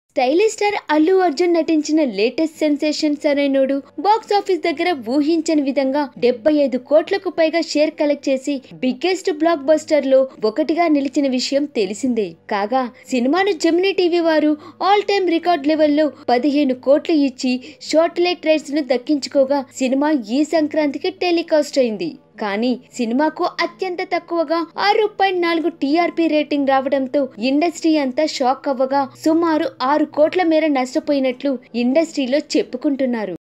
stylish star Allu Arjun నటించిన latest sensation Sarainodu box office దగ్గర ఊహించని విధంగా డెబ్బై ఐదు కోట్లకు పైగా షేర్ కలెక్ట్ చేసి బిగ్గెస్ట్ బ్లాక్ బస్టర్ లో ఒకటిగా నిలిచిన విషయం తెలిసిందే కాగా సినిమాను జెమినీ టీవీ వారు ఆల్ టైమ్ రికార్డ్ లెవెల్లో పదిహేను కోట్లు ఇచ్చి షార్ట్లైట్ రైట్స్ ను దక్కించుకోగా సినిమా ఈ సంక్రాంతికి టెలికాస్ట్ అయింది కానీ సినిమాకు అత్యంత తక్కువగా ఆరు పాయింట్ నాలుగు టీఆర్పీ రేటింగ్ రావడంతో ఇండస్ట్రీ అంతా షాక్ అవ్వగా సుమారు ఆరు కోట్ల మేర నష్టపోయినట్లు ఇండస్ట్రీలో చెప్పుకుంటున్నారు